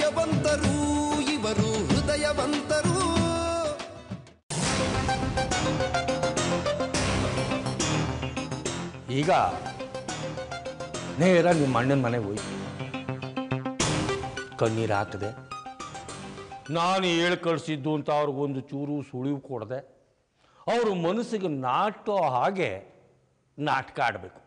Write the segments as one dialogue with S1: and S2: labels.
S1: ಭಾಗ್ಯವಂತರು ಇವರು ಹೃದಯವಂತರು
S2: ಈಗ ನೇರ ನಿಮ್ಮ ಅಣ್ಣನ ಮನೆಗೆ ಹೋಯ್ತು ಕಣ್ಣೀರು ಹಾಕದೆ ನಾನು ಹೇಳಿ ಕಳಿಸಿದ್ದು ಅಂತ ಅವ್ರಿಗೊಂದು ಚೂರು ಸುಳಿವು ಕೊಡದೆ ಅವರು ಮನಸ್ಸಿಗೆ ನಾಟೋ ಹಾಗೆ ನಾಟಕ ಆಡಬೇಕು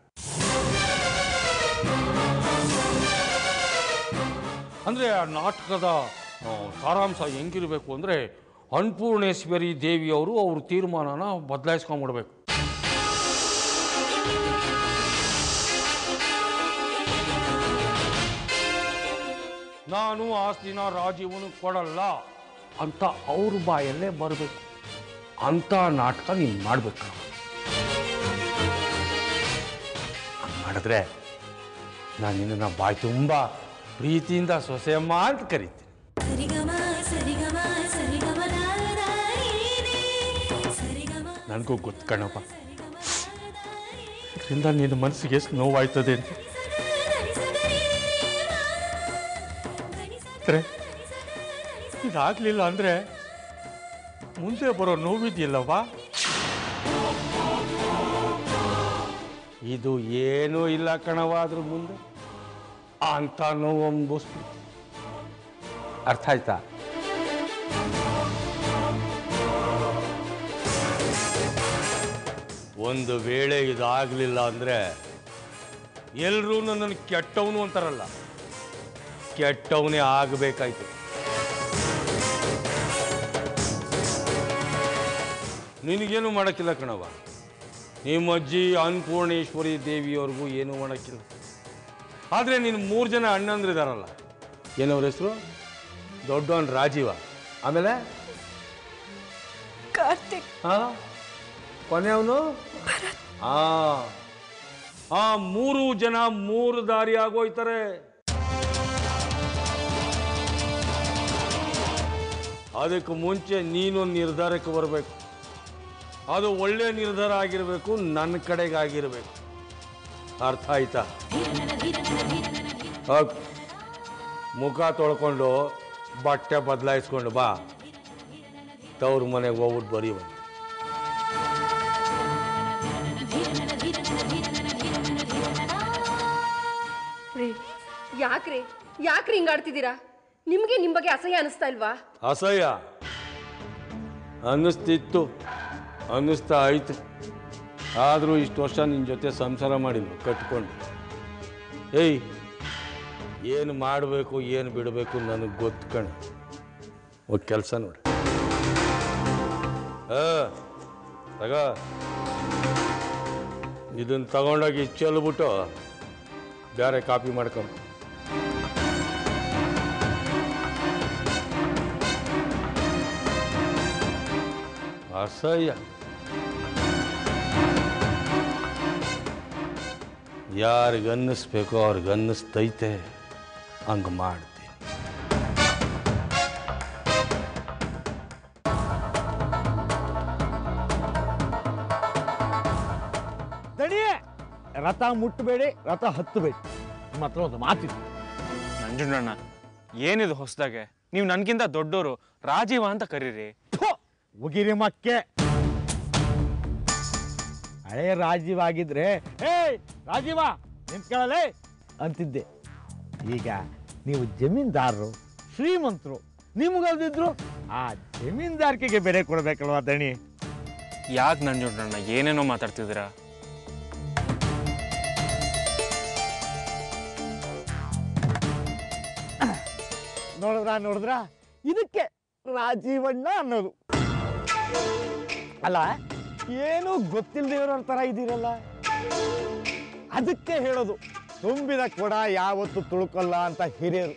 S2: ಅಂದರೆ ಆ ನಾಟಕದ ಆ, ಸಾರಾಂಶ ಹೆಂಗಿರಬೇಕು ಅಂದರೆ ಅನ್ನಪೂರ್ಣೇಶ್ವರಿ ದೇವಿಯವರು ಅವ್ರ ತೀರ್ಮಾನನ ಬದಲಾಯಿಸ್ಕೊಂಡ್ಬಿಡ್ಬೇಕು ನಾನು ಆಸ್ತಿನ ರಾಜೀವನು ಕೊಡಲ್ಲ ಅಂತ ಅವ್ರ ಬಾಯಲ್ಲೇ ಬರಬೇಕು ಅಂತ ನಾಟಕ ನೀನು ಮಾಡಬೇಕು ಹಂಗೆ ಮಾಡಿದ್ರೆ ನಾನು ನಿನ್ನನ್ನು ಬಾಯಿ ತುಂಬ ಪ್ರೀತಿಯಿಂದ ಸೊಸೆಯಮ್ಮ ಅಂತ ಕರಿತೀನಿ
S3: ಸರಿಗಮ ಸರಿಗಮ ಸರಿಗಮ ನಾರಾಯಣಿ ಸರಿಗಮ
S2: ನನಗೂ ಗೊತ್ತು ಕಣಪ್ಪ ಇದರಿಂದ ನಿನ್ನ ಮನಸ್ಸಿಗೆ ಎಷ್ಟು ನೋವಾಯ್ತದೆ ಅಂತ ಅಂದ್ರೆ ಇದಾಗಲಿಲ್ಲ ಅಂದರೆ ಮುಂದೆ ಬರೋ ನೋವಿದೆಯಲ್ಲವ್ವ ಇದು ಏನೂ ಇಲ್ಲ ಕಣವ ಅದ್ರ ಮುಂದೆ ಅಂತ ನೋವು ಅನ್ಭವಿಸ್ಬಿಟ್ಟು ಅರ್ಥ ಆಯ್ತಾ ಒಂದು ವೇಳೆ ಇದಾಗಲಿಲ್ಲ ಅಂದರೆ ಎಲ್ಲರೂ ನನ್ನನ್ನು ಕೆಟ್ಟವನು ಅಂತಾರಲ್ಲ ಕೆಟ್ಟವನೇ ಆಗಬೇಕಾಯ್ತು ನಿನಗೇನು ಮಾಡೋಕ್ಕಿಲ್ಲ ಕಣವ ನಿಮ್ಮ ಅಜ್ಜಿ ಅನ್ನಪೂರ್ಣೇಶ್ವರಿ ದೇವಿಯವ್ರಿಗೂ ಏನೂ ಮಾಡೋಕ್ಕಿಲ್ಲ ಆದರೆ ನೀನು ಮೂರು ಜನ ಅಣ್ಣಂದ್ರಿದಾರಲ್ಲ ಏನವ್ರ ಹೆಸರು ದೊಡ್ಡವನ್ ರಾಜೀವ ಆಮೇಲೆ
S3: ಕಾರ್ತಿಕ್
S2: ಹಾ ಕೊನೆಯವನು ಆ ಆ ಮೂರು ಜನ ಮೂರು ದಾರಿ ಆಗೋಯ್ತಾರೆ ಅದಕ್ಕೆ ಮುಂಚೆ ನೀನು ನಿರ್ಧಾರಕ್ಕೆ ಬರಬೇಕು ಅದು ಒಳ್ಳೆ ನಿರ್ಧಾರ ಆಗಿರಬೇಕು ನನ್ನ ಕಡೆಗೆ ಆಗಿರಬೇಕು ಅರ್ಥ ಆಯ್ತಾ ಹೋಗ್. ಮುಖ ತೊಳ್ಕೊಂಡು ಬಟ್ಟೆ ಬದಲಾಯಿಸ್ಕೊಂಡು ಬಾ ತವ್ರ ಮನೆಗೆ ಹೋಗ್ಬಿಟ್ಟು ಬರೀ ಬನ್ನಿ
S4: ರೀ ಯಾಕ್ರಿ ಯಾಕ್ರಿ ಹಿಂಗಾಡ್ತಿದ್ದೀರಾ ನಿಮ್ಗೆ ನಿಮ್ ಬಗ್ಗೆ ಅಸಹ್ಯ ಅನಿಸ್ತಾ ಇಲ್ವಾ
S2: ಅಸಹ್ಯ ಅನ್ನಿಸ್ತಿತ್ತು ಅನ್ನಿಸ್ತಾ ಆಯ್ತು ಆದರೂ ಇಷ್ಟು ವರ್ಷ ನಿನ್ನ ಜೊತೆ ಸಂಸಾರ ಮಾಡಿದ್ವು ಕಟ್ಕೊಂಡು ಏಯ್ ಏನು ಮಾಡಬೇಕು ಏನು ಬಿಡಬೇಕು ನನಗೆ ಗೊತ್ತು ಕಣ ಹೋಗಿ ಕೆಲಸ ನೋಡಿ ಆ ತಗ ಇದನ್ನು ತಗೊಂಡೋಗಿ ಚೆಲ್ಬಿಟ್ಟು ಬೇರೆ ಕಾಪಿ ಮಾಡ್ಕೊಂಬ ಅಸಹ್ಯ ಯಾರಿಗೆ ಅನ್ನಿಸ್ಬೇಕೋ ಅವ್ರಿಗೆ ಅನ್ನಿಸ್ತೈತೆ ಹಂಗೆ ಮಾಡ್ತೀನಿ
S5: ದಣಿಯೇ ರಥ ಮುಟ್ಟಬೇಡಿ ರಥ ಹತ್ತಬೇಡಿ ನಿಮ್ಮ ಹತ್ರ ಒಂದು ಮಾತಿದೆ
S6: ನಂಜುಂಡಣ್ಣ ಏನಿದು ಹೊಸದಾಗೆ ನೀವು ನನ್ಗಿಂತ ದೊಡ್ಡೋರು ರಾಜೀವ ಅಂತ ಕರೀರಿ
S5: ಥು, ಉಗಿರಿ ಮಕ್ಕೆ ಹಳೆ ರಾಜೀವ್ ಆಗಿದ್ರೆ ಹೇ ರಾಜೀವ ನಿಂತ್ಕೊಳ್ಳಲೇ ಅಂತಿದ್ದೆ ಈಗ ನೀವು ಜಮೀನ್ದಾರರು ಶ್ರೀಮಂತರು ನಿಮ್ಗಲ್ದಿದ್ರು ಆ ಜಮೀನ್ದಾರಿಕೆಗೆ ಬೆಲೆ ಕೊಡ್ಬೇಕಲ್ವಾ ದಣಿ
S6: ಯಾಕೆ ನಂಜುಂಡಣ್ಣ ಏನೇನೋ ಮಾತಾಡ್ತಿದ್ದೀರಾ
S5: ನೋಡಿದ್ರ ನೋಡಿದ್ರ ಇದಕ್ಕೆ ರಾಜೀವಣ್ಣ ಅನ್ನೋದು ಅಲ್ಲ ಏನು ಗೊತ್ತಿಲ್ಲದೆ ಥರ ಇದ್ದೀರಲ್ಲ ಅದಕ್ಕೆ ಹೇಳೋದು ತುಂಬಿದ ಕೊಡ ಯಾವತ್ತು ತುಳುಕಲ್ಲ ಅಂತ ಹಿರಿಯರು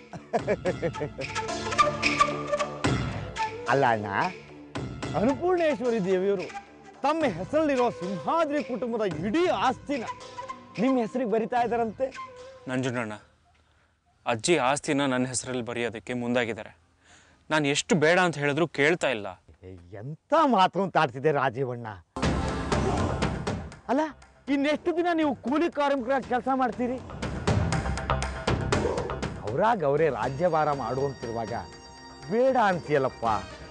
S5: ಅಲ್ಲ ಅಣ್ಣ ಅನ್ನಪೂರ್ಣೇಶ್ವರಿ ದೇವಿಯವರು ತಮ್ಮ ಹೆಸರಲ್ಲಿರೋ ಸಿಂಹಾದ್ರಿ ಕುಟುಂಬದ ಇಡೀ ಆಸ್ತಿನ ನಿಮ್ಮ ಹೆಸರಿಗೆ ಬರಿತಾ ಇದ್ದಾರಂತೆ
S6: ನಂಜುಂಡಣ್ಣ ಅಜ್ಜಿ ಆಸ್ತಿನ ನನ್ನ ಹೆಸರಲ್ಲಿ ಬರೆಯೋದಕ್ಕೆ ಮುಂದಾಗಿದ್ದಾರೆ ನಾನು ಎಷ್ಟು ಬೇಡ ಅಂತ ಹೇಳಿದ್ರು ಕೇಳ್ತಾ ಇಲ್ಲ
S5: ಏ, ಎಂತ ಮಾತು ಅಂತ ಆಡ್ತಿದೆ ರಾಜೀವಣ್ಣ ಅಲ್ಲ ಇನ್ನೆಷ್ಟು ದಿನ ನೀವು ಕೂಲಿ ಕಾರ್ಮಿಕರಾಗಿ ಕೆಲಸ ಮಾಡ್ತೀರಿ ಅವರಾಗ ಅವರೇ ರಾಜ್ಯಭಾರ ಮಾಡುವಂತಿರುವಾಗ ಬೇಡ ಅಂತೀಯಲ್ಲಪ್ಪ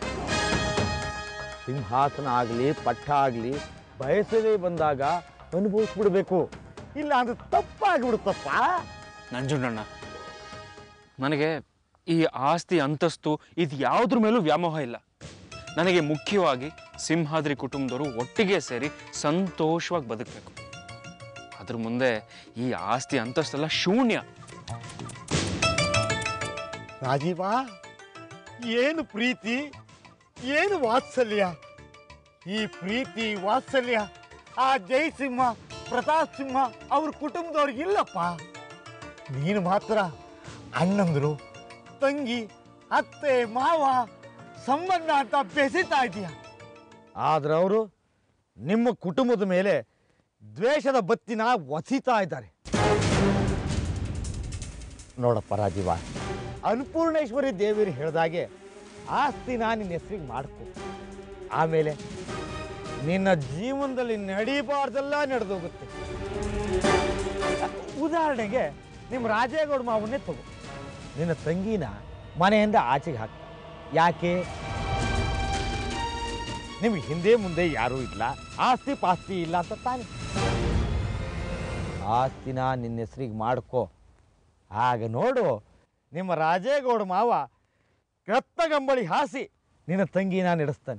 S5: ಸಿಂಹಾಸನ ಆಗಲಿ ಪಟ್ಟ ಆಗಲಿ ಬಯಸದೇ ಬಂದಾಗ ಅನುಭವಿಸ್ಬಿಡ್ಬೇಕು ಇಲ್ಲ ಅಂದ್ರೆ ತಪ್ಪಾಗ್ಬಿಡುತ್ತಪ್ಪ
S6: ನಂಜುಂಡಣ್ಣ ನನಗೆ ಈ ಆಸ್ತಿ ಅಂತಸ್ತು ಇದು ಯಾವುದ್ರ ಮೇಲೂ ವ್ಯಾಮೋಹ ಇಲ್ಲ ನನಗೆ ಮುಖ್ಯವಾಗಿ ಸಿಂಹಾದ್ರಿ ಕುಟುಂಬದವರು ಒಟ್ಟಿಗೆ ಸೇರಿ ಸಂತೋಷವಾಗಿ ಬದುಕಬೇಕು ಅದ್ರ ಮುಂದೆ ಈ ಆಸ್ತಿ ಅಂತಸ್ತೆಲ್ಲ ಶೂನ್ಯ
S5: ರಾಜೀವ ಏನು ಪ್ರೀತಿ ಏನು ವಾತ್ಸಲ್ಯ ಈ ಪ್ರೀತಿ ವಾತ್ಸಲ್ಯ ಆ ಜಯಸಿಂಹ ಪ್ರತಾಪ್ ಸಿಂಹ ಅವ್ರ ಕುಟುಂಬದವ್ರಿಗೆ ಇಲ್ಲಪ್ಪ ನೀನು ಮಾತ್ರ ಅಣ್ಣಂದ್ರು ತಂಗಿ ಅತ್ತೆ ಮಾವ ಸಂಬಂಧ ಅಂತ ಬೆಸಿತಾ ಇದೀಯ ಆದ್ರೆ ಅವರು ನಿಮ್ಮ ಕುಟುಂಬದ ಮೇಲೆ ದ್ವೇಷದ ಬತ್ತಿನ ಒಸಿತಾ ಇದ್ದಾರೆ ನೋಡಪ್ಪ ರಾಜೀವ ಅನ್ನಪೂರ್ಣೇಶ್ವರಿ ದೇವಿರು ಹೇಳ್ದಾಗೆ ಆಸ್ತಿನ ನಿನ್ನ ಹೆಸರಿಗೆ ಮಾಡ್ಕೊ ಆಮೇಲೆ ನಿನ್ನ ಜೀವನದಲ್ಲಿ ನಡೀಬಾರ್ದೆಲ್ಲ ನಡೆದೋಗುತ್ತೆ ಉದಾಹರಣೆಗೆ ನಿಮ್ಮ ರಾಜೇಗೌಡ ಮಾವನ್ನೇ ತಗೋ ನಿನ್ನ ತಂಗಿನ ಮನೆಯಿಂದ ಆಚೆಗೆ ಹಾಕ ಯಾಕೆ ನಿಮ್ಗೆ ಹಿಂದೆ ಮುಂದೆ ಯಾರೂ ಇಲ್ಲ ಆಸ್ತಿ ಪಾಸ್ತಿ ಇಲ್ಲ ಅಂತ ತಾನೆ ಆಸ್ತಿನ ನಿನ್ನ ಹೆಸರಿಗೆ ಮಾಡ್ಕೋ ಆಗ ನೋಡು ನಿಮ್ಮ ರಾಜೇಗೌಡ ಮಾವ ರತ್ನಗಂಬಳಿ ಹಾಸಿ ನಿನ್ನ ತಂಗಿನ ನಡೆಸ್ತಾನೆ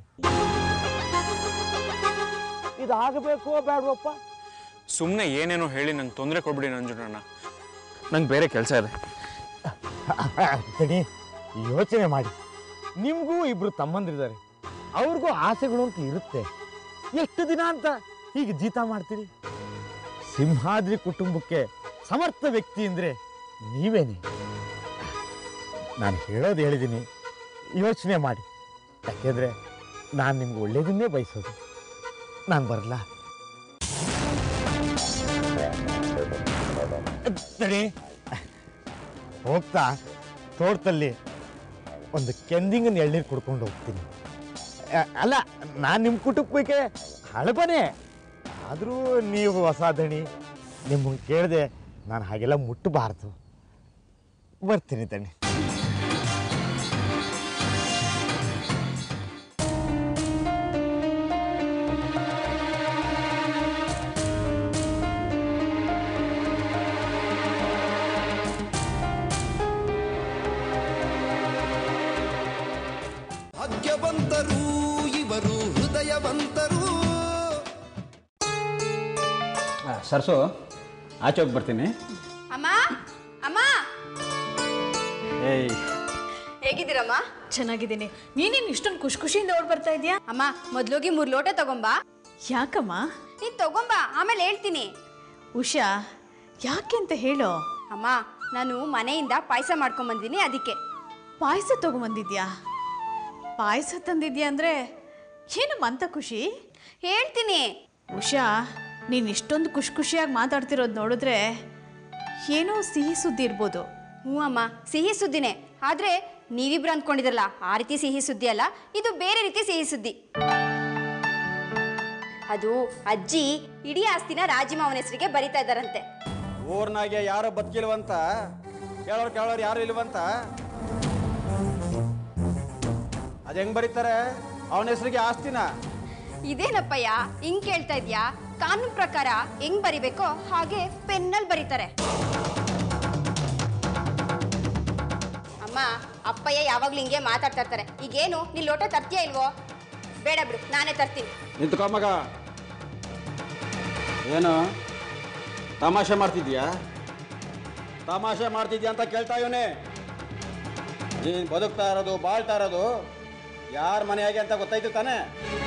S5: ಇದಾಗಬೇಕೋ ಬೇಡವಪ್ಪ
S6: ಸುಮ್ಮನೆ ಏನೇನೋ ಹೇಳಿ ನಂಗೆ ತೊಂದರೆ ಕೊಡ್ಬಿಡಿ ನಂಜುಂಡಣ್ಣ ನಂಗೆ ಬೇರೆ ಕೆಲಸ ಇದೆ
S5: ತಡಿ ಯೋಚನೆ ಮಾಡಿ ನಿಮಗೂ ಇಬ್ರು ತಮ್ಮಂದಿರಿದ್ದಾರೆ ಅವ್ರಿಗೂ ಆಸೆಗಳು ಅಂತ ಇರುತ್ತೆ ಎಷ್ಟು ದಿನ ಅಂತ ಹೀಗೆ ಜೀತ ಮಾಡ್ತೀರಿ ಸಿಂಹಾದ್ರಿ ಕುಟುಂಬಕ್ಕೆ ಸಮರ್ಥ ವ್ಯಕ್ತಿ ಅಂದರೆ ನೀವೇನೆ ನಾನು ಹೇಳೋದು ಹೇಳಿದ್ದೀನಿ ಯೋಚನೆ ಮಾಡಿ ಯಾಕೆಂದರೆ ನಾನು ನಿಮ್ಗೆ ಒಳ್ಳೇದನ್ನೇ ಬಯಸೋದು ನಾನು ಬರಲ್ಲ ತಡಿ ಹೋಗ್ತಾ ತೋಟದಲ್ಲಿ ಒಂದು ಕೆಂದಿಂಗನ ಎಳ್ನೀರು ಕುಡ್ಕೊಂಡು ಹೋಗ್ತೀನಿ ಅ- ಅಲ್ಲ ನಾನು ನಿಮ್ಮ ಕುಟುಂಬಕ್ಕೆ ಹಳಬನೇ ಆದರೂ ನೀವು ಹೊಸ ದಣಿ ನಿಮ್ಮನ್ನು ಕೇಳಿದೆ ನಾನು ಹಾಗೆಲ್ಲ ಮುಟ್ಟಬಾರ್ದು ಬರ್ತೀನಿ ತಣ್ಣಿ
S1: ಭಾಗ್ಯವಂತರು ಇವರು ಹೃದಯವಂತರು
S7: ಸರ್ಸು ಆಚೆ ಹೋಗಿ ಬರ್ತೀನಿ
S4: ಅಮ್ಮ ಅಮ್ಮ
S7: ಏಯ್
S4: ಹೇಗಿದ್ದೀರಮ್ಮ
S8: ಚೆನ್ನಾಗಿದ್ದೀನಿ ನೀನೇನು ಇಷ್ಟೊಂದು ಖುಷಿ ಖುಷಿಯಿಂದ ಓಡ್ ಬರ್ತಾ ಇದೀಯಾ
S4: ಅಮ್ಮ ಮೊದ್ಲೋಗಿ ಮೂರ್ ಲೋಟ ತಗೊಂಬಾ
S8: ಯಾಕಮ್ಮ
S4: ನೀನ್ ತಗೊಂಬಾ ಆಮೇಲೆ ಹೇಳ್ತೀನಿ
S8: ಉಷಾ ಯಾಕೆ ಅಂತ ಹೇಳು
S4: ಅಮ್ಮ ನಾನು ಮನೆಯಿಂದ ಪಾಯಸ ಮಾಡ್ಕೊಂಡ್ ಬಂದಿನಿ ಅದಕ್ಕೆ
S8: ಪಾಯಸ ತಗೊಂಬಂದಿದ್ಯಾ ಪಾಯಸ ತಂದಿದ್ಯಾ ಅಂದ್ರೆ ಏನಮ್ಮ ಅಂತ ಖುಷಿ
S4: ಹೇಳ್ತೀನಿ
S8: ಉಷಾ ನೀನು ಇಷ್ಟೊಂದು ಖುಷಿ ಖುಷಿಯಾಗಿ ಮಾತಾಡ್ತಿರೋದು ನೋಡಿದ್ರೆ ಏನೋ ಸಿಹಿ ಸುದ್ದಿ ಇರ್ಬೋದು
S4: ಹ್ಞೂ ಅಮ್ಮ ಸಿಹಿ ಸುದ್ದಿನೇ ಆದ್ರೆ ನೀವಿಬ್ರು ಅಂದ್ಕೊಂಡಿದ್ರಲ್ಲ ಆ ರೀತಿ ಸಿಹಿ ಸುದ್ದಿ ಅಲ್ಲ ಇದು ಬೇರೆ ರೀತಿ ಸಿಹಿ ಸುದ್ದಿ ಅದು ಅಜ್ಜಿ ಇಡೀ ಆಸ್ತಿನ ರಾಜಿಮಾವನ ಹೆಸರಿಗೆ ಬರಿತಾ ಇದ್ದಾರಂತೆ
S7: ಊರ್ನಾಗೆ ಯಾರು ಬದುಕಿಲ್ವಂತ ಕೇಳೋರು ಕೇಳೋರು ಯಾರು ಇಲ್ವಂತ ಅದು ಹೆಂಗ್ ಬರೀತಾರೆ ಅವನ ಹೆಸರಿಗೆ ಆಸ್ತಿನ
S4: ಇದೇನಪ್ಪಯ್ಯ ಹಿಂಗ್ ಕೇಳ್ತಾ ಇದ್ಯಾ ಕಾನೂನು ಪ್ರಕಾರ ಹೆಂಗ್ ಬರಿಬೇಕೋ ಹಾಗೆ ಪೆನ್ನಲ್ಲಿ ಬರೀತಾರೆ ಅಮ್ಮ ಅಪ್ಪಯ್ಯ ಯಾವಾಗ್ಲೂ ಹಿಂಗೆ ಮಾತಾಡ್ತಾ ಇರ್ತಾರೆ ಈಗೇನು ನೀ ಲೋಟ ತರ್ತೀಯ ಇಲ್ವೋ ಬೇಡ ಬಿಡು ನಾನೇ ತರ್ತೀನಿ
S7: ನಿಂತ್ಕೊ ಮಗ ಏನು ತಮಾಷೆ ಮಾಡ್ತಿದ್ಯಾ ತಮಾಷೆ ಮಾಡ್ತಿದ್ಯಾ ಅಂತ ಕೇಳ್ತಾ ಇವನೇ ನೀನು ಬದುಕ್ತಾ ಇರೋದು ಬಾಳ್ತಾ ಇರೋದು ಯಾರ ಮನೆಯಾಗೆ ಅಂತ ಗೊತ್ತಾಯ್ತು ತಾನೆ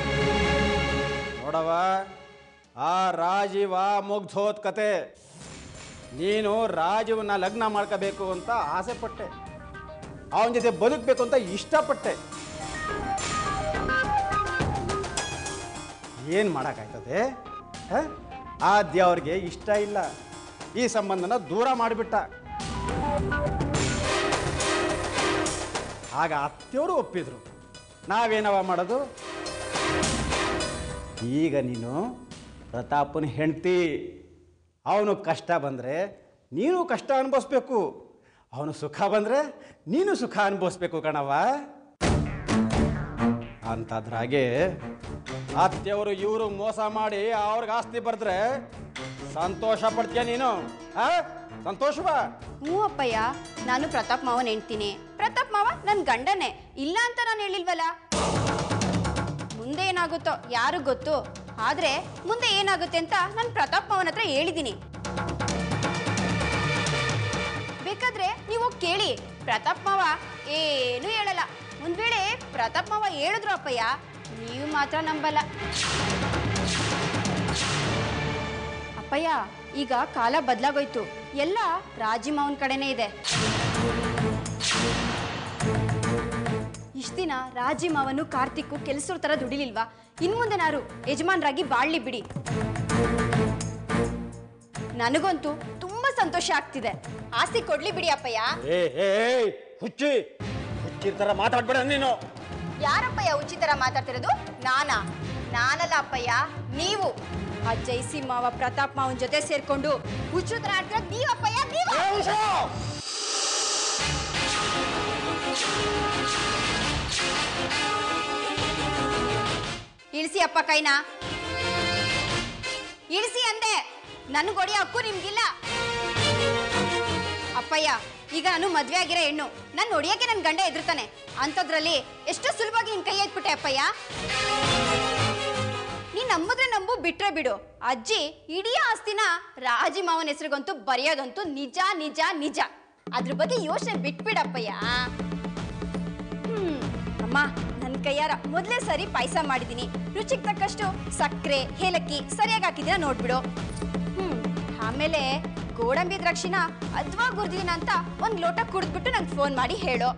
S7: ನೋಡವ ಆ ರಾಜೀವ ಮುಗ್ಧೋದ್ ಕತೆ ನೀನು ರಾಜೀವನ್ನ ಲಗ್ನ ಮಾಡ್ಕೋಬೇಕು ಅಂತ ಆಸೆ ಪಟ್ಟೆ ಅವನ ಜೊತೆ ಬದುಕಬೇಕು ಅಂತ ಇಷ್ಟಪಟ್ಟೆ ಏನು ಮಾಡೋಕ್ಕಾಯ್ತದೆ ಹ? ಆದ್ಯ ಅವ್ರಿಗೆ ಇಷ್ಟ ಇಲ್ಲ ಈ ಸಂಬಂಧನ ದೂರ ಮಾಡಿಬಿಟ್ಟ ಆಗ ಅತ್ತೆಯವರು ಒಪ್ಪಿದ್ರು ನಾವೇನವ ಮಾಡೋದು ಈಗ ನೀನು ಪ್ರತಾಪನ ಹೆಂಡ್ತಿ ಅವನು ಕಷ್ಟ ಬಂದರೆ ನೀನು ಕಷ್ಟ ಅನುಭವಿಸ್ಬೇಕು ಅವನು ಸುಖ ಬಂದರೆ ನೀನು ಸುಖ ಅನುಭವಿಸ್ಬೇಕು ಕಣವ ಅಂಥದ್ರಾಗೆ ಅತ್ತೆಯವರು ಇವರು ಮೋಸ ಮಾಡಿ ಅವ್ರಿಗೆ ಆಸ್ತಿ ಬರೆದ್ರೆ ಸಂತೋಷ ಪಡ್ತೀಯ ನೀನು ಆ ಸಂತೋಷವಾ
S4: ಹ್ಞೂ ಅಪ್ಪಯ್ಯ ನಾನು ಪ್ರತಾಪ್ ಮಾವನ್ ಹೆಂಡ್ತೀನಿ ಪ್ರತಾಪ್ ಮಾವ ನನ್ನ ಗಂಡನೇ ಇಲ್ಲ ಅಂತ ನಾನು ಹೇಳಿಲ್ವಲ್ಲ ಮುಂದೆ ಏನಾಗುತ್ತೋ ಯಾರು ಗೊತ್ತು ಆದ್ರೆ ಮುಂದೆ ಏನಾಗುತ್ತೆ ಅಂತ ನಾನು ಪ್ರತಾಪ್ ಮಾವನ ಹತ್ರ ಹೇಳಿದ್ದೀನಿ ಬೇಕಾದ್ರೆ ನೀವು ಹೋಗ್ ಕೇಳಿ ಪ್ರತಾಪ್ ಮಾವ ಏನು ಹೇಳಲ್ಲ ಒಂದ್ ವೇಳೆ ಪ್ರತಾಪ್ ಮಾವ ಹೇಳಿದ್ರು ಅಪ್ಪಯ್ಯ ನೀವು ಮಾತ್ರ ನಂಬಲ್ಲ ಅಪ್ಪಯ್ಯ ಈಗ ಕಾಲ ಬದಲಾಗೋಯ್ತು ಎಲ್ಲ ರಾಜಿ ಮಾವನ್ ಕಡೆನೇ ಇದೆ ಇಷ್ಟ ದಿನ ರಾಜಿ ಮಾವನು ಕಾರ್ತಿಕ್ಕು ಕೆಲಸದ ತರ ದುಡಿಲಿಲ್ವಾ ಇನ್ ಮುಂದೆ ನಾರು ಯಜಮಾನ್ರಾಗಿ ಬಾಳ್ಲಿ ಬಿಡಿ ನನಗಂತೂ ತುಂಬಾ ಸಂತೋಷ ಆಗ್ತಿದೆ ಆಸ್ತಿ ಕೊಡ್ಲಿ ಬಿಡಿ ಅಪ್ಪಯ್ಯ
S7: ಏ ಏ ಏ, ಹುಚ್ಚಿ ಹುಚ್ಚಿರ ಥರ ಮಾತಾಡ್ಬೇಡ ನೀನು
S4: ಯಾರಪ್ಪಯ್ಯ ಉಚ್ಚಿ ತರ ಮಾತಾಡ್ತಿರೋದು ನಾನಾ ನಾನಲ್ಲ ಅಪ್ಪಯ್ಯ ನೀವು ಆ ಜೈಸಿ ಮಾವ ಪ್ರತಾಪ್ ಮಾವನ್ ಜೊತೆ ಸೇರ್ಕೊಂಡು ಹುಚ್ಚು ತರ ಆಡ್ತಿರೋದು ನೀವು ಅಪ್ಪಯ್ಯ ನೀವು
S7: ಏ, ಉಷಾ!
S4: ಇಳಿಸಿ ಅಪ್ಪ ಕೈನ ಇಳಿಸಿ ಅಂದೆ ನನಗೆ ಹೊಡೆಯೋ ಹಕ್ಕು ನಿಮ್ಗಿಲ್ಲ ಅಪ್ಪಯ್ಯ ಈಗ ನಾನು ಮದ್ವೆ ಆಗಿರೋ ಹೆಣ್ಣು ನನ್ನ ಹೊಡಿಯಕ್ಕೆ ನನ್ನ ಗಂಡ ಎದುರ್ತಾನೆ ಅಂಥದ್ರಲ್ಲಿ ಎಷ್ಟು ಸುಲಭವಾಗಿ ನಿನ್ ಕೈ ಎತ್ಬಿಟ್ಟೆ ಅಪ್ಪಯ್ಯ ನೀ ನಂಬಿದ್ರೆ ನಂಬು ಬಿಟ್ರೆ ಬಿಡು ಅಜ್ಜಿ ಇಡೀ ಆಸ್ತಿನ ರಾಜಿ ಮಾವನ ಹೆಸರಿಗಂತೂ ಬರೆಯೋದಂತೂ ನಿಜ ನಿಜ ನಿಜ ಅದ್ರ ಬಗ್ಗೆ ಯೋಚನೆ ಬಿಟ್ಬಿಡಪ್ಪಯ್ಯ ಹ್ಮ್ ಅಮ್ಮ ನನ್ನ ಕೈಯಾರ ಮೊದಲೇ ಸರಿ ಪಾಯಸ ಮಾಡಿದ್ದೀನಿ ರುಚಿಗೆ ತಕ್ಕಷ್ಟು ಸಕ್ಕರೆ ಏಲಕ್ಕಿ ಸರಿಯಾಗಿ ಹಾಕಿದ್ದೀನ ನೋಡ್ಬಿಡು ಹ್ಮ್ ಆಮೇಲೆ ಗೋಡಂಬಿ ದ್ರಾಕ್ಷಿನ ಅದ್ವಾ ಗುರ್ದಿನ ಅಂತ ಒಂದು ಲೋಟ ಕುಡಿದ್ಬಿಟ್ಟು ನಂಗೆ ಫೋನ್ ಮಾಡಿ ಹೇಳು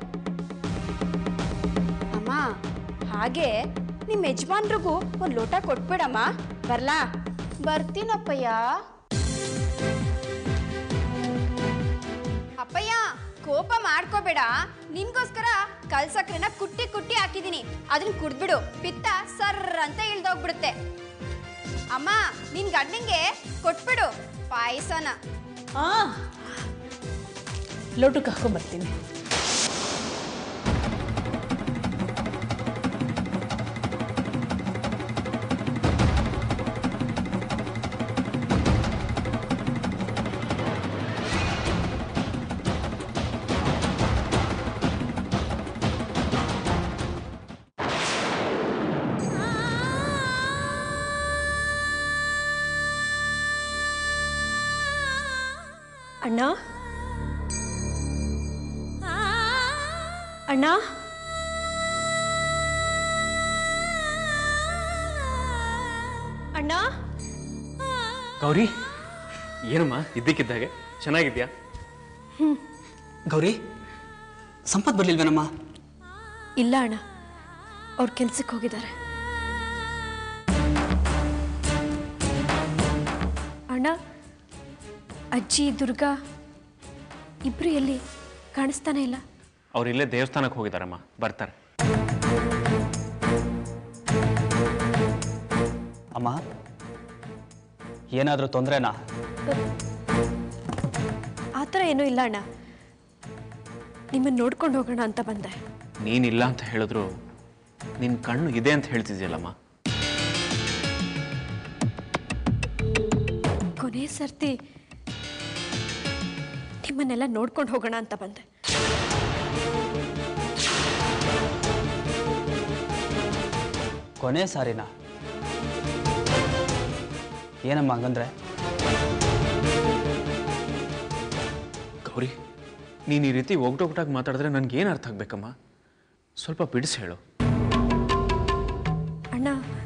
S4: ಅಮ್ಮ ಹಾಗೆ ನಿಮ್ಮ ಯಜಮಾನ್ರಿಗೂ ಒಂದು ಲೋಟ ಕೊಟ್ಬಿಡಮ್ಮ ಬರ್ಲಾ ಬರ್ತೀನಪ್ಪಯ್ಯ ಅಪ್ಪಯ್ಯ ಕೋಪ ಮಾಡ್ಕೋಬೇಡ ನಿನ್ಗೋಸ್ಕರ ಕಲ್ ಸಕ್ಕರೆನ ಕುಟ್ಟಿ ಕುಟ್ಟಿ ಹಾಕಿದೀನಿ ಅದನ್ನ ಕುಡ್ದ್ಬಿಡು ಪಿತ್ತ ಸರ್ರ ಅಂತ ಇಳ್ದೋಗ್ಬಿಡುತ್ತೆ ಅಮ್ಮ ನಿನ್ ಗಂಡಂಗೆ ಕೊಟ್ಬಿಡು ಪಾಯಸನ
S8: ಆ ಲೋಟಕ್ಕೆ ಹಾಕೊಂಬರ್ತೀನಿ ಅಣ್ಣ ಅಣ್ಣ ಅಣ್ಣ
S6: ಗೌರಿ ಏನಮ್ಮ ಇದ್ದಕ್ಕಿದ್ದಾಗೆ ಚೆನ್ನಾಗಿದ್ಯಾ
S9: ಗೌರಿ ಸಂಪತ್ ಬರ್ಲಿಲ್ವೇನಮ್ಮ
S10: ಇಲ್ಲ ಅಣ್ಣ ಅವ್ರು ಕೆಲ್ಸಕ್ಕೆ ಹೋಗಿದ್ದಾರೆ ಅಣ್ಣ ಅಜ್ಜಿ ದುರ್ಗಾ ಇಬ್ರು ಎಲ್ಲಿ ಕಾಣಿಸ್ತಾನೆ ಇಲ್ಲ
S6: ಅವ್ರು ಇಲ್ಲೇ ದೇವಸ್ಥಾನಕ್ಕೆ ಹೋಗಿದಾರಮ್ಮ ಬರ್ತಾರೆ
S9: ಅಮ್ಮ ಏನಾದರೂ ತೊಂದರೆನಾ
S10: ಆ ಥರ ಏನೂ ಇಲ್ಲ ಅಣ್ಣ ನಿಮ್ಮನ್ನು ನೋಡ್ಕೊಂಡು ಹೋಗೋಣ ಅಂತ ಬಂದೆ
S6: ನೀನಿಲ್ಲ ಅಂತ ಹೇಳಿದ್ರು ನಿನ್ನ ಕಣ್ಣು ಇದೆ ಅಂತ ಹೇಳ್ತಿದ್ಯಲ್ಲಮ್ಮ
S10: ಕೊನೆ ಸರ್ತಿ ನಿಮ್ಮನ್ನೆಲ್ಲ ನೋಡ್ಕೊಂಡು ಹೋಗೋಣ ಅಂತ ಬಂದೆ
S9: ಕೊನೆ ಸಾರಿನಾ ಏನಮ್ಮ ಹಂಗಂದ್ರೆ
S6: ಗೌರಿ ನೀನು ಈ ರೀತಿ ಒಗ್ಟೊಗ್ಟಾಗಿ ಮಾತಾಡಿದ್ರೆ ನನಗೇನು ಅರ್ಥ ಆಗ್ಬೇಕಮ್ಮ ಸ್ವಲ್ಪ ಬಿಡಿಸಿ ಹೇಳು
S10: ಅಣ್ಣ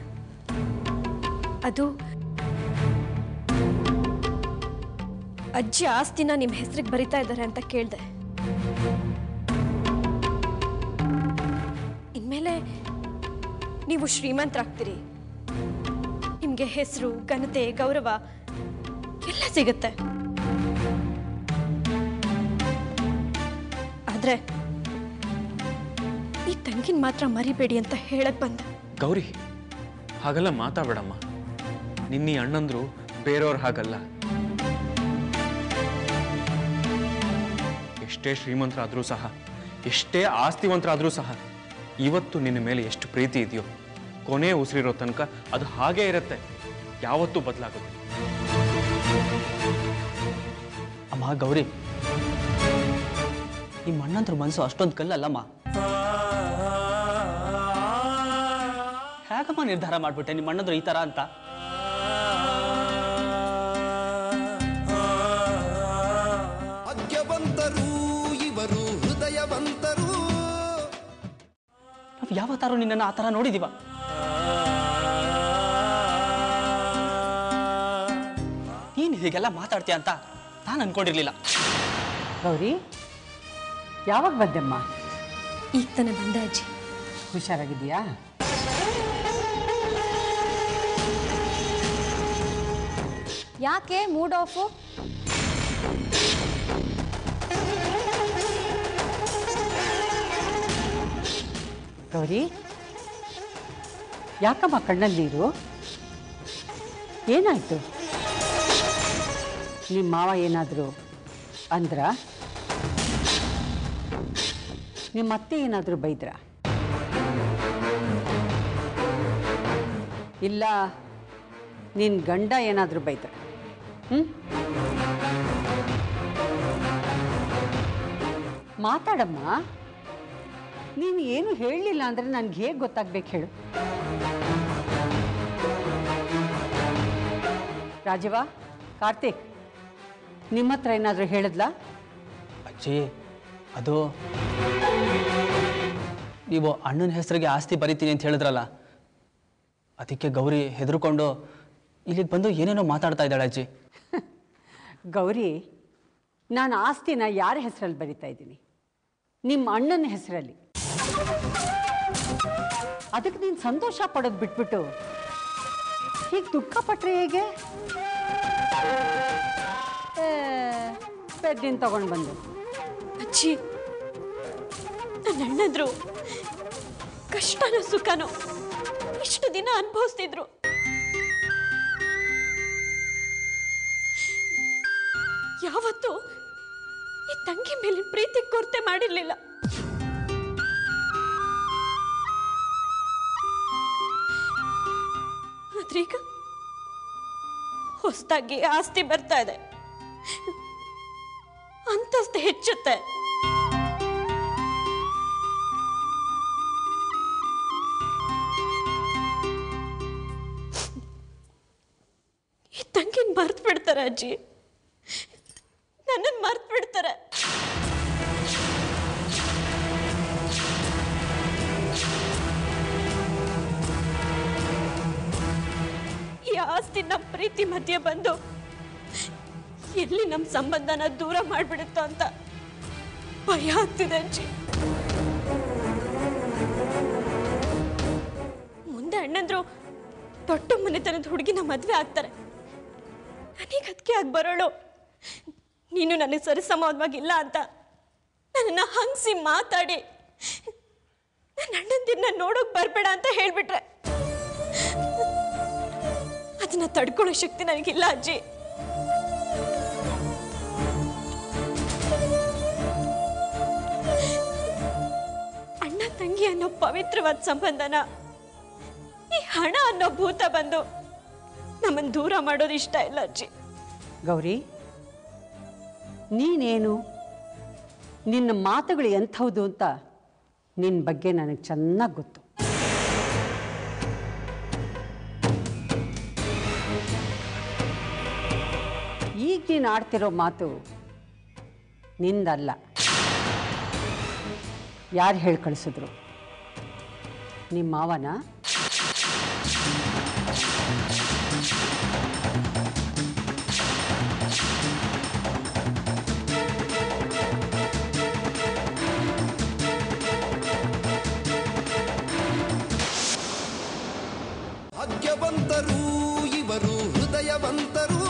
S10: ಅದು ಅಜ್ಜಿ ಆಸ್ತಿನ ನಿಮ್ಮ ಹೆಸರಿಗೆ ಬರಿತಾ ಇದ್ದಾರೆ ಅಂತ ಕೇಳಿದೆ ಇನ್ಮೇಲೆ ನೀವು ಶ್ರೀಮಂತರಾಗ್ತೀರಿ ನಿಮಗೆ ಹೆಸರು ಘನತೆ ಗೌರವ ಎಲ್ಲ ಸಿಗುತ್ತೆ ಆದ್ರೆ ಈ ತಂಗಿನ ಮಾತ್ರ ಮರಿಬೇಡಿ ಅಂತ ಹೇಳಕ್ ಬಂದೆ
S6: ಗೌರಿ ಹಾಗೆಲ್ಲ ಮಾತಾಡಬೇಡಮ್ಮ ನಿನ್ನ ಅಣ್ಣಂದ್ರು ಬೇರೆಯವ್ರು ಹಾಗಲ್ಲ ಎಷ್ಟು ಎಷ್ಟೇ ಶ್ರೀಮಂತರಾದರೂ ಸಹ ಎಷ್ಟೇ ಆಸ್ತಿವಂತರಾದರೂ ಸಹ ಇವತ್ತು ನಿನ್ನ ಮೇಲೆ ಎಷ್ಟು ಪ್ರೀತಿ ಇದೆಯೋ ಕೊನೆ ಉಸಿರಿರೋ ತನಕ ಅದು ಹಾಗೇ ಇರುತ್ತೆ ಯಾವತ್ತೂ ಬದಲಾಗುತ್ತೆ
S9: ಅಮ್ಮ ಗೌರಿ ನಿಮ್ಮ ಅಣ್ಣಂದ್ರ ಮನಸ್ಸು ಅಷ್ಟೊಂದು ಕಲ್ಲಲ್ಲಮ್ಮ ಹೇಗಮ್ಮ ನಿರ್ಧಾರ ಮಾಡ್ಬಿಟ್ಟೆ ನಿಮ್ಮ ಅಣ್ಣಂದ್ರು ಈ ಥರ ಅಂತ
S1: ಭಾಗ್ಯವಂತರು ಇವರು ಹೃದಯವಂತರು
S9: ನಾವು ಯಾವತ್ತಾರು ನಿನ್ನನ್ನು ಆ ಥರ ನೋಡಿದೀವ ನೀನು ಹೀಗೆಲ್ಲ ಮಾತಾಡ್ತೀಯ ಅಂತ ನಾನು ಅನ್ಕೊಂಡಿರ್ಲಿಲ್ಲ
S11: ಗೌರಿ ಯಾವಾಗ ಬಂದೆಮ್ಮ
S10: ಈಗ ತಾನೇ ಬಂದೆ ಅಜ್ಜಿ
S11: ಹುಷಾರಾಗಿದ್ದೀಯಾ
S4: ಯಾಕೆ ಮೂಡ್ ಆಫು
S11: ಗೌರಿ ಯಾಕಮ್ಮ ಕಣ್ಣಲ್ಲಿ ನೀರು ಏನಾಯ್ತು ನಿಮ್ಮ ಮಾವ ಏನಾದರೂ ಅಂದ್ರ ನಿಮ್ಮ ಅತ್ತೆ ಏನಾದರೂ ಬೈದ್ರ ಇಲ್ಲ ನಿನ್ನ ಗಂಡ ಏನಾದರೂ ಬೈದ್ರ ಹ್ಞೂ ಮಾತಾಡಮ್ಮ ನೀನು ಏನು ಹೇಳಲಿಲ್ಲ ಅಂದರೆ ನನಗೆ ಹೇಗೆ ಗೊತ್ತಾಗ್ಬೇಕು ಹೇಳು ರಾಜವ್ವ ಕಾರ್ತಿಕ್ ನಿಮ್ಮ ಹತ್ರ ಏನಾದರೂ ಹೇಳಿದ್ಲಾ
S9: ಅಜ್ಜಿ ಅದು ನೀವು ಅಣ್ಣನ ಹೆಸರಿಗೆ ಆಸ್ತಿ ಬರಿತೀನಿ ಅಂತ ಹೇಳಿದ್ರಲ್ಲ ಅದಕ್ಕೆ ಗೌರಿ ಹೆದರ್ಕೊಂಡು ಇಲ್ಲಿಗೆ ಬಂದು ಏನೇನೋ ಮಾತಾಡ್ತಾ ಇದ್ದಾಳೆ ಅಜ್ಜಿ
S11: ಗೌರಿ ನಾನು ಆಸ್ತಿನ ಯಾರ ಹೆಸರಲ್ಲಿ ಬರಿತಾ ಇದ್ದೀನಿ ನಿಮ್ಮ ಅಣ್ಣನ ಹೆಸರಲ್ಲಿ ಅದಕ್ಕೆ ನೀನು ಸಂತೋಷ ಪಡೋದು ಬಿಟ್ಬಿಟ್ಟು ಹೀಗೆ ದುಃಖ ಪಟ್ರೆ ಹೇಗೆ ಪೆದ್ದಿನ ತಗೊಂಡು ಬಂದು
S10: ಅಜ್ಜಿ ನನ್ನ ಅಣ್ಣಂದ್ರು ಕಷ್ಟನೋ ಸುಖನೋ ಇಷ್ಟು ದಿನ ಅನುಭವಿಸ್ತಿದ್ರು ಯಾವತ್ತೂ ಈ ತಂಗಿ ಮೇಲಿನ ಪ್ರೀತಿ ಕೊರತೆ ಮಾಡಿರ್ಲಿಲ್ಲ ಆದ್ರೀಗ ಹೊಸದಾಗಿ ಆಸ್ತಿ ಬರ್ತಾ ಇದೆ ಅಂತಸ್ತು ಹೆಚ್ಚುತ್ತೆ ಈ ತಂಗಿನ ಮರ್ತು ಬಿಡ್ತಾರೆ ಅಜ್ಜಿ ನನ್ನನ್ನು ಮರ್ತು ಬಿಡ್ತಾರೆ ಈ ಆಸ್ತಿ ನಮ್ಮ ಪ್ರೀತಿ ಮಧ್ಯೆ ಬಂದು ಎಲ್ಲಿ ನಮ್ಮ ಸಂಬಂಧನ ದೂರ ಮಾಡಿಬಿಡುತ್ತೋ ಅಂತ ಭಯ ಆಗ್ತಿದೆ ಅಜ್ಜಿ ಮುಂದೆ ಅಣ್ಣಂದ್ರು ದೊಡ್ಡ ಮನೆತನದ ಹುಡುಗಿನ ಮದುವೆ ಆಗ್ತಾರೆ ನನಗೆ ಅದಕ್ಕೆ ಆಗಿ ಬರೋಳು ನೀನು ನನಗೆ ಸರಿಸಮವಾಗಿಲ್ಲ ಅಂತ ನನ್ನನ್ನು ಹಂಸಿ ಮಾತಾಡಿ ನನ್ನ ಅಣ್ಣಂದಿರನ್ನ ನೋಡೋಕೆ ಬರಬೇಡ ಅಂತ ಹೇಳ್ಬಿಟ್ರೆ ಅದನ್ನ ತಡ್ಕೊಳ್ಳೋ ಶಕ್ತಿ ನನಗಿಲ್ಲ ಅಜ್ಜಿ ಅಣ್ಣ ತಂಗಿ ಅನ್ನೋ ಪವಿತ್ರವಾದ ಸಂಬಂಧನ ಈ ಹಣ ಅನ್ನೋ ಭೂತ ಬಂದು ನಮ್ಮನ್ನು ದೂರ ಮಾಡೋದು ಇಷ್ಟ ಇಲ್ಲ ಅಜ್ಜಿ
S11: ಗೌರಿ ನೀನೇನು ನಿನ್ನ ಮಾತುಗಳು ಎಂಥವುದು ಅಂತ ನಿನ್ನ ಬಗ್ಗೆ ನನಗೆ ಚೆನ್ನಾಗಿ ಗೊತ್ತು ಈಗ ನೀನು ಆಡ್ತಿರೋ ಮಾತು ನಿಂದಲ್ಲ ಯಾರು ಹೇಳಿ ಕಳಿಸಿದ್ರು ನಿಮ್ಮ ಮಾವನ
S1: ಭಾಗ್ಯವಂತರು ಇವರು ಹೃದಯವಂತರು